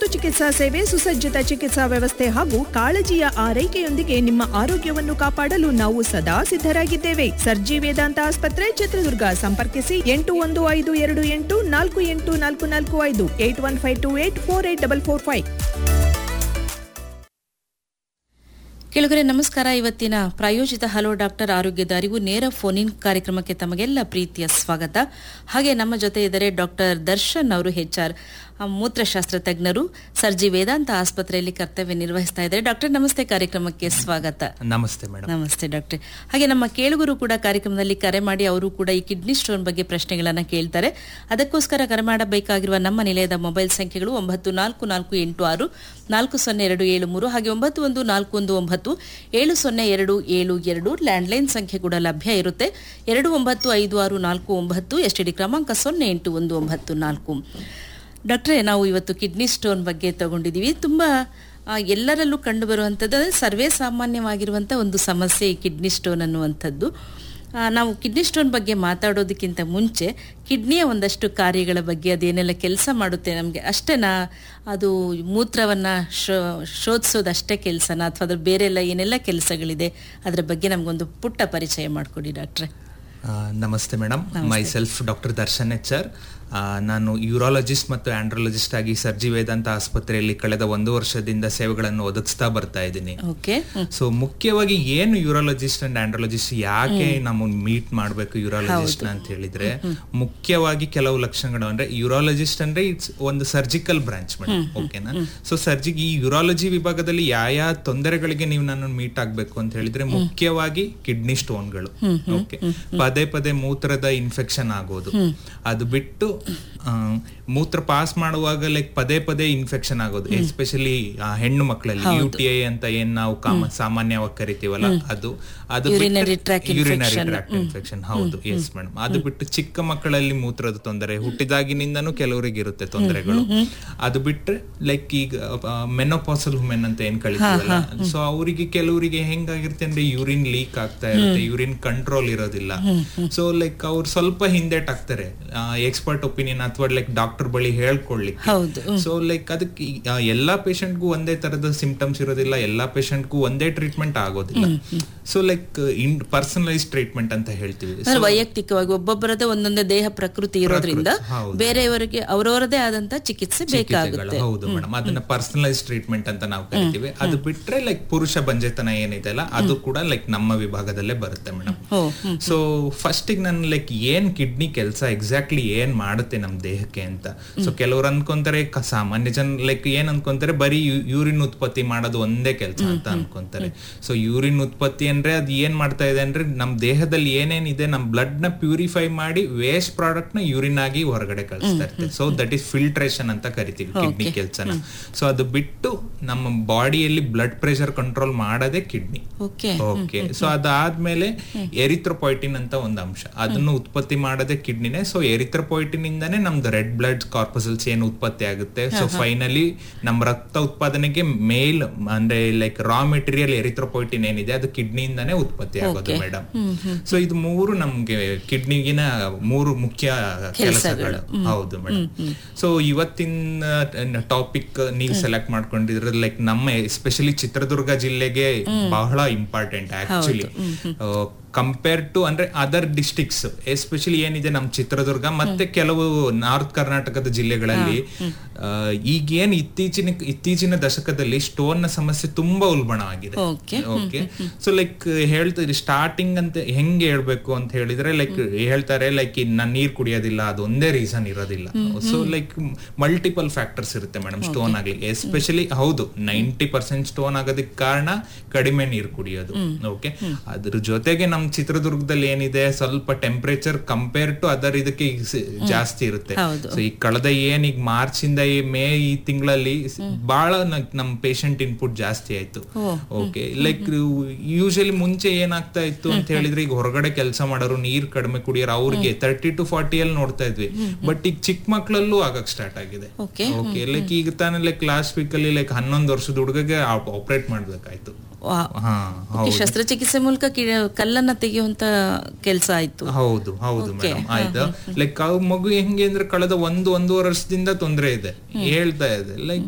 ಶಸ್ತ್ರಚಿಕಿತ್ಸಾ ಸೇವೆ ಸುಸಜ್ಜಿತ ಚಿಕಿತ್ಸಾ ವ್ಯವಸ್ಥೆ ಹಾಗೂ ಕಾಳಜಿಯ ಆರೈಕೆಯೊಂದಿಗೆ ನಿಮ್ಮ ಆರೋಗ್ಯವನ್ನು ಕಾಪಾಡಲು ನಾವು ಸದಾ ಸಿದ್ಧರಾಗಿದ್ದೇವೆ ಸರ್ಜಿ ವೇದಾಂತ ಆಸ್ಪತ್ರೆ ಚಿತ್ರದುರ್ಗ ಸಂಪರ್ಕಿಸಿ ಎಂಟು ಒಂದು ಐದು ಎರಡು ಎಂಟು ನಾಲ್ಕು ಎಂಟು ನಾಲ್ಕು ನಾಲ್ಕು ಐದು eight one five two eight four eight double four five ಕೆಳಗರೆ ನಮಸ್ಕಾರ ಇವತ್ತಿನ ಪ್ರಾಯೋಜಿತ ಹಲೋ ಡಾಕ್ಟರ್ ಆರೋಗ್ಯದ ಅರಿವು ನೇರ ಫೋನ್ ಇನ್ ಕಾರ್ಯಕ್ರಮಕ್ಕೆ ತಮಗೆಲ್ಲ ಪ್ರೀತಿಯ ಸ್ವಾಗತ ಹಾಗೆ ನಮ್ಮ ಜೊತೆ ಇದ್ದಾರೆ ಡಾಕ್ಟರ್ ದರ್ಶನ್ ಅವರು ಹೆಚ್ಆರ್ ಮೂತ್ರಶಾಸ್ತ್ರ ತಜ್ಞರು ಸರ್ಜಿ ವೇದಾಂತ ಆಸ್ಪತ್ರೆಯಲ್ಲಿ ಕರ್ತವ್ಯ ನಿರ್ವಹಿಸ್ತಾ ಇದ್ದಾರೆ ಡಾಕ್ಟರ್ ನಮಸ್ತೆ ಕಾರ್ಯಕ್ರಮಕ್ಕೆ ಸ್ವಾಗತ ನಮಸ್ತೆ ಮೇಡಮ್ ನಮಸ್ತೆ ಡಾಕ್ಟರ್ ಹಾಗೆ ನಮ್ಮ ಕೇಳುಗರು ಕೂಡ ಕಾರ್ಯಕ್ರಮದಲ್ಲಿ ಕರೆ ಮಾಡಿ ಅವರು ಕೂಡ ಈ ಕಿಡ್ನಿ ಸ್ಟೋನ್ ಬಗ್ಗೆ ಪ್ರಶ್ನೆಗಳನ್ನ ಕೇಳ್ತಾರೆ ಅದಕ್ಕೋಸ್ಕರ ಕರೆ ಮಾಡಬೇಕಾಗಿರುವ ನಮ್ಮ ನಿಲಯದ ಮೊಬೈಲ್ ಸಂಖ್ಯೆಗಳು ಒಂಬತ್ತು ನಾಲ್ಕು ನಾಲ್ಕು ಎಂಟು ಆರು ನಾಲ್ಕು ಸೊನ್ನೆ ಎರಡು ಏಳು ಮೂರು ಹಾಗೆ ಒಂಬತ್ತು ಒಂದು ನಾಲ್ಕು ಒಂದು ಒಂಬತ್ತು ಏಳು ಸೊನ್ನೆ ಎರಡು ಏಳು ಎರಡು ಲ್ಯಾಂಡ್ಲೈನ್ ಸಂಖ್ಯೆ ಕೂಡ ಲಭ್ಯ ಇರುತ್ತೆ ಎರಡು ಒಂಬತ್ತು ಐದು ಆರು ನಾಲ್ಕು ಒಂಬತ್ತು ಎಸ್ ಡಿ ಕ್ರಮಾಂಕ ಸೊನ್ನೆ ಎಂಟು ಒಂದು ಒಂಬತ್ತು ನಾಲ್ಕು ಡಾಕ್ಟ್ರೇ ನಾವು ಇವತ್ತು ಕಿಡ್ನಿ ಸ್ಟೋನ್ ಬಗ್ಗೆ ತಗೊಂಡಿದ್ದೀವಿ ತುಂಬ ಆ, ಎಲ್ಲರಲ್ಲೂ ಕಂಡುಬರುವಂಥದ್ದು ಅಂದರೆ ಸರ್ವೇ ಸಾಮಾನ್ಯವಾಗಿರುವಂಥ ಒಂದು ಸಮಸ್ಯೆ ಈ ಕಿಡ್ನಿ ಸ್ಟೋನ್ ಅನ್ನುವಂಥದ್ದು ಆ, ನಾವು ಕಿಡ್ನಿ ಸ್ಟೋನ್ ಬಗ್ಗೆ ಮಾತಾಡೋದಕ್ಕಿಂತ ಮುಂಚೆ ಕಿಡ್ನಿಯ ಒಂದಷ್ಟು ಕಾರ್ಯಗಳ ಬಗ್ಗೆ ಅದೇನೆಲ್ಲ ಕೆಲಸ ಮಾಡುತ್ತೆ ನಮಗೆ ಅಷ್ಟೇನಾ ಅದು ಮೂತ್ರವನ್ನು ಶೋ ಶೋಧಿಸೋದು ಅಷ್ಟೇ ಕೆಲಸನ ಅಥವಾ ಅದ್ರ ಬೇರೆ ಎಲ್ಲ ಏನೆಲ್ಲ ಕೆಲಸಗಳಿದೆ ಅದರ ಬಗ್ಗೆ ನಮಗೊಂದು ಪುಟ್ಟ ಪರಿಚಯ ಮಾಡಿಕೊಡಿ ಡಾಕ್ಟ್ರೆ ಆ, namaste madam myself doctor Darshan H R ನಾನು ಯೂರಾಲಜಿಸ್ಟ್ ಮತ್ತು ಆಂಡ್ರಾಲಜಿಸ್ಟ್ ಆಗಿ ಸರ್ಜಿ ವೇದಾಂತ ಆಸ್ಪತ್ರೆಯಲ್ಲಿ ಕಳೆದ ಒಂದು ವರ್ಷದಿಂದ ಸೇವೆಗಳನ್ನು ಒದಗಿಸ್ತಾ ಬರ್ತಾ ಇದ್ದೀನಿ ಓಕೆ ಸೊ ಮುಖ್ಯವಾಗಿ ಏನು ಯೂರಾಲಜಿಸ್ಟ್ ಅಂಡ್ ಆಂಡ್ರಾಲಜಿಸ್ಟ್ ಯಾಕೆ ನಾವು ಮೀಟ್ ಮಾಡಬೇಕು ಯೂರಾಲಜಿಸ್ಟ್ ಅಂತ ಹೇಳಿದ್ರೆ ಮುಖ್ಯವಾಗಿ ಕೆಲವು ಲಕ್ಷಣಗಳು ಅಂದ್ರೆ ಯೂರಾಲಜಿಸ್ಟ್ ಅಂದ್ರೆ ಇಟ್ಸ್ ಒಂದು ಸರ್ಜಿಕಲ್ ಬ್ರಾಂಚ್ ಮೇಡಮ್ ಓಕೆನಾ ಸೊ ಸರ್ಜಿ ಈ ಯೂರಾಲಜಿ ವಿಭಾಗದಲ್ಲಿ ಯಾವ ಯಾವ ತೊಂದರೆಗಳಿಗೆ ನೀವು ನನ್ನ ಮೀಟ್ ಆಗ್ಬೇಕು ಅಂತ ಹೇಳಿದ್ರೆ ಮುಖ್ಯವಾಗಿ ಕಿಡ್ನಿ ಸ್ಟೋನ್ಗಳು ಓಕೆ ಪದೇ ಪದೇ ಮೂತ್ರದ ಇನ್ಫೆಕ್ಷನ್ ಆಗೋದು ಅದು ಬಿಟ್ಟು ಆ, ಮೂತ್ರ ಪಾಸ್ ಮಾಡುವಾಗ ಲೈಕ್ ಪದೇ ಪದೇ ಇನ್ಫೆಕ್ಷನ್ ಆಗೋದು ಎಸ್ಪೆಷಲಿ ಹೆಣ್ಣು ಮಕ್ಕಳಲ್ಲಿ ಯು ಟಿ ಐ ಅಂತ ಏನ್ ನಾವು ಕಾಮ ಸಾಮಾನ್ಯವಾಗಿ ಕರಿತೀವಲ್ಲ ಅದು ಅದು Urinary tract urinary tract infection ಹೌದು ಎಸ್ ಮೇಡಮ್ ಅದು ಬಿಟ್ಟು ಚಿಕ್ಕ ಮಕ್ಕಳಲ್ಲಿ ಮೂತ್ರದ ತೊಂದರೆ ಹುಟ್ಟಿದಾಗಿನಿಂದನೂ ಕೆಲವರಿಗೆ ಇರುತ್ತೆ ತೊಂದರೆಗಳು ಅದು ಬಿಟ್ರೆ ಲೈಕ್ ಈಗ ಮೆನೋಪಾಸಲ್ ವುಮೆನ್ ಅಂತ ಏನ್ ಕಳಿತೀವಲ್ಲ ಸೊ ಅವರಿಗೆ ಕೆಲವರಿಗೆ ಹೆಂಗಾಗಿರುತ್ತೆ ಅಂದ್ರೆ ಯೂರಿನ್ ಲೀಕ್ ಆಗ್ತಾ ಇರುತ್ತೆ ಯೂರಿನ್ ಕಂಟ್ರೋಲ್ ಇರೋದಿಲ್ಲ ಸೊ ಲೈಕ್ ಅವ್ರು ಸ್ವಲ್ಪ ಹಿಂದೆಟ್ ಆಗ್ತಾರೆ ಎಕ್ಸ್ಪರ್ಟ್ ಒಪಿನಿಯನ್ ಅಥವಾ ಲೈಕ್ ಡಾಕ್ಟರ್ ಬಳಿ ಹೇಳ್ಕೊಳ್ಲಿಕ್ಕೆ ಹೌದು ಸೊ ಲೈಕ್ ಅದಕ್ಕೆ ಈ- ಆ, ಎಲ್ಲಾ ಪೇಷಂಟ್ಗೂ ಒಂದೇ ತರದ ಸಿಂಪ್ಟಮ್ಸ್ ಇರೋದಿಲ್ಲ ಎಲ್ಲಾ ಪೇಷಂಟ್ಗೂ ಒಂದೇ ಟ್ರೀಟ್ಮೆಂಟ್ ಆಗೋದಿಲ್ಲ so like in personalise treatment ಅಂತ ಹೇಳ್ತೀವಿ ಅಂದ್ರೆ ವೈಯಕ್ತಿಕವಾಗಿ ಒಬ್ಬೊಬ್ಬರದೇ ಒಂದೊಂದೇ ದೇಹ ಪ್ರಕೃತಿ ಇರೋದ್ರಿಂದ ಹೌದು. ಬೇರೆಯವರಿಗೆ ಅವರವರದೇ ಆದಂತ ಚಿಕಿತ್ಸೆ ಬೇಕಾಗುತ್ತೆ ಚಿಕಿತ್ಸೆಗಳು, ಹೌದು ಮೇಡಮ್ ಅದನ್ನ ಪರ್ಸನಲೈಸ್ ಟ್ರೀಟ್ಮೆಂಟ್ ಅಂತ ನಾವು ಕರಿತೀವಿ ಅದು ಬಿಟ್ರೆ ಲೈಕ್ ಪುರುಷ ಬಂಜೆತನ ಏನಿದೆ ಅಲ್ಲ ಅದು ಕೂಡ ಲೈಕ್ ನಮ್ಮ ವಿಭಾಗದಲ್ಲೇ ಬರುತ್ತೆ ಮೇಡಮ್ ಓ ಹ್ಮ್ ಸೊ ಫಸ್ಟಿಗೆ ನಾನು ಲೈಕ್ ಏನ್ ಕಿಡ್ನಿ ಕೆಲಸ ಎಕ್ಸಾಕ್ಟ್ಲಿ ಏನ್ ಮಾಡುತ್ತೆ ನಮ್ ದೇಹಕ್ಕೆ ಅಂತ ಸೊ ಕೆಲವ್ರು ಅನ್ಕೊಂತಾರೆ ಕ- ಸಾಮಾನ್ಯ ಜನ ಲೈಕ್ ಏನ್ ಅನ್ಕೊಂತಾರೆ ಬರೀ ಯೂರಿನ್ ಉತ್ಪತ್ತಿ ಮಾಡೋದು ಒಂದೇ ಕೆಲಸ ಅಂತ ಅನ್ಕೊಂತಾರೆ ಸೊ ಯೂರಿನ್ ಉತ್ಪತ್ತಿ ಅಂದ್ರೆ ಅದು ಏನ್ ಮಾಡ್ತಾ ಇದೆ ಅಂದ್ರೆ ನಮ್ ದೇಹದಲ್ಲಿ ಏನೇನಿದೆ ನಮ್ ಬ್ಲಡ್ ನ ಪ್ಯೂರಿಫೈ ಮಾಡಿ ವೇಸ್ಟ್ ಪ್ರಾಡಕ್ಟ್ ನ ಯೂರಿನ್ ಆಗಿ ಹೊರಗಡೆ ಕಳಿಸ್ತಾ ಇರುತ್ತೆ ಸೊ ದಟ್ ಈಸ್ ಫಿಲ್ಟ್ರೇಷನ್ ಅಂತ ಕರಿತೀವಿ ಕಿಡ್ನಿ ಕೆಲ್ಸನ ಸೊ ಅದು ಬಿಟ್ಟು ನಮ್ಮ ಬಾಡಿಯಲ್ಲಿ ಬ್ಲಡ್ ಪ್ರೆಷರ್ ಕಂಟ್ರೋಲ್ ಮಾಡೋದೇ ಕಿಡ್ನಿ ಓಕೆ ಓಕೆ ಸೊ ಅದಾದ್ಮೇಲೆ ಎರಿಥ್ರೋಪಾಯ್ಟಿನ್ ಅಂತ ಒಂದು ಅಂಶ ಅದನ್ನು ಉತ್ಪತ್ತಿ ಮಾಡೋದೇ ಕಿಡ್ನಿನೇ ಸೊ ಎರಿಥ್ರೋಪಾಯ್ಟಿನ್ ಇಂದಾನೆ ನಮ್ದು ರೆಡ್ ಬ್ಲಡ್ ಕಾರ್ಪಸಲ್ಸ್ ಏನು ಉತ್ಪತ್ತಿ ಆಗುತ್ತೆ ಸೊ ಫೈನಲಿ ನಮ್ಮ ರಕ್ತ ಉತ್ಪಾದನೆಗೆ ಮೇಲ್ ಅಂದ್ರೆ ಲೈಕ್ ರಾ ಮೆಟೀರಿಯಲ್ ಎರಿಥ್ರೋಪಾಯ್ಟಿನ್ ಏನಿದೆ ಅದು ಕಿಡ್ನಿಯಿಂದಾನೇ ಉತ್ಪತ್ತಿ ಆಗೋದು ಮೇಡಮ್ ಸೊ ಇದು ಮೂರು ನಮ್ಗೆ ಕಿಡ್ನಿಗಿನ ಮೂರು ಮುಖ್ಯ ಕೆಲಸಗಳು ಹೌದು ಮೇಡಮ್ ಸೊ ಇವತ್ತಿನ ಟಾಪಿಕ್ ನೀವು ಸೆಲೆಕ್ಟ್ ಮಾಡ್ಕೊಂಡಿದ್ರೆ ಲೈಕ್ ನಮ್ಮ ಎಸ್ಪೆಷಲಿ ಚಿತ್ರದುರ್ಗ ಜಿಲ್ಲೆಗೆ ಬಹಳ ಇಂಪಾರ್ಟೆಂಟ್ ಆಕ್ಚುಲಿ ಕಂಪೇರ್ ಟು ಅಂದ್ರೆ ಅದರ್ ಡಿಸ್ಟಿಕ್ಸ್ ಎಸ್ಪೆಷಲಿ ಏನಿದೆ ನಮ್ಮ ಚಿತ್ರದುರ್ಗ ಮತ್ತೆ ಕೆಲವು ನಾರ್ತ್ ಕರ್ನಾಟಕದ ಜಿಲ್ಲೆಗಳಲ್ಲಿ ಆ, ಈಗೇನ್ ಇತ್ತೀಚಿನ ಇತ್ತೀಚಿನ ದಶಕದಲ್ಲಿ ಸ್ಟೋನ್ ನ ಸಮಸ್ಯೆ ತುಂಬಾ ಉಲ್ಬಣವಾಗಿದೆ Okay. ಓಕೆ ಸೊ ಲೈಕ್ ಹೇಳ್ತಾರೆ ಸ್ಟಾರ್ಟಿಂಗ್ ಅಂತ ಹೆಂಗೆ ಹೇಳ್ಬೇಕು ಅಂತ ಹೇಳಿದ್ರೆ ಲೈಕ್ ಹೇಳ್ತಾರೆ ಲೈಕ್ ನಾನು ನೀರ್ ಕುಡಿಯೋದಿಲ್ಲ ಅದೊಂದೇ ರೀಸನ್ ಇರೋದಿಲ್ಲ ಸೊ ಲೈಕ್ ಮಲ್ಟಿಪಲ್ ಫ್ಯಾಕ್ಟರ್ಸ್ ಇರುತ್ತೆ ಮೇಡಮ್ ಸ್ಟೋನ್ ಆಗ್ಲಿ ಎಸ್ಪೆಷಲಿ ಹೌದು ನೈಂಟಿ ಪರ್ಸೆಂಟ್ ಸ್ಟೋನ್ ಆಗೋದಕ್ಕೆ ಕಾರಣ ಕಡಿಮೆ ನೀರು ಕುಡಿಯೋದು ಓಕೆ ಅದ್ರ ಜೊತೆಗೆ ನಮ್ ಚಿತ್ರದುರ್ಗದಲ್ಲಿ ಏನಿದೆ ಸ್ವಲ್ಪ ಟೆಂಪರೇಚರ್ ಕಂಪೇರ್ ಟು ಅದರ್ ಇದಕ್ಕೆ ಈಗ ಸ- ಜಾಸ್ತಿ ಇರುತ್ತೆ ಹೌದು. ಸೊ ಈ ಕಳೆದ ಏನ್ ಈಗ ಮಾರ್ಚ್ ಇಂದ ಈ ಮೇ ಈ ತಿಂಗಳಲ್ಲಿ ಬಹಳ ನ- ನಮ್ ಪೇಷಂಟ್ ಇನ್ಪುಟ್ ಜಾಸ್ತಿ ಆಯ್ತು ಓಕೆ ಲೈಕ್ ಯೂಶಲಿ ಮುಂಚೆ ಏನಾಗ್ತಾ ಇತ್ತು ಅಂತ ಹೇಳಿದ್ರೆ ಈಗ ಹೊರಗಡೆ ಕೆಲಸ ಮಾಡೋರು ನೀರ್ ಕಡಿಮೆ ಕುಡಿಯೋರು ಅವ್ರಿಗೆ ತರ್ಟಿ ಟು ಫಾರ್ಟಿ ಅಲ್ಲಿ ನೋಡ್ತಾ ಇದ್ವಿ ಬಟ್ ಈಗ ಚಿಕ್ಕ ಮಕ್ಳಲ್ಲೂ ಆಗಕ್ ಸ್ಟಾರ್ಟ್ ಆಗಿದೆ ಓಕೆ ಓಕೆ ಲೈಕ್ ಈಗ ತಾನೇ ಲೈಕ್ ಲಾಸ್ಟ್ ವೀಕ್ ಅಲ್ಲಿ ಲೈಕ್ ಹನ್ನೊಂದು ವರ್ಷದ ಹುಡುಗಗೆ ಆಪರೇಟ್ ಮಾಡ್ಬೇಕಾಯ್ತು ಹಾ ಹೌದು ಶಸ್ತ್ರಚಿಕಿತ್ಸೆ ಮೂಲಕ ಕಿ- ಕಲ್ಲನ್ನ ತೆಗೆಯುವಂತ ಕೆಲಸ ಆಯ್ತು ಹೌದು ಹೌದು ಮೇಡಮ್ ಆಯ್ತಾ ಲೈಕ್ ಆ ಮಗು ಹೆಂಗೆ ಅಂದ್ರೆ ಕಳೆದ ಒಂದು ಒಂದೂವರೆ ವರ್ಷದಿಂದ ತೊಂದರೆ ಇದೆ ಹೇಳ್ತಾ ಇದೆ ಲೈಕ್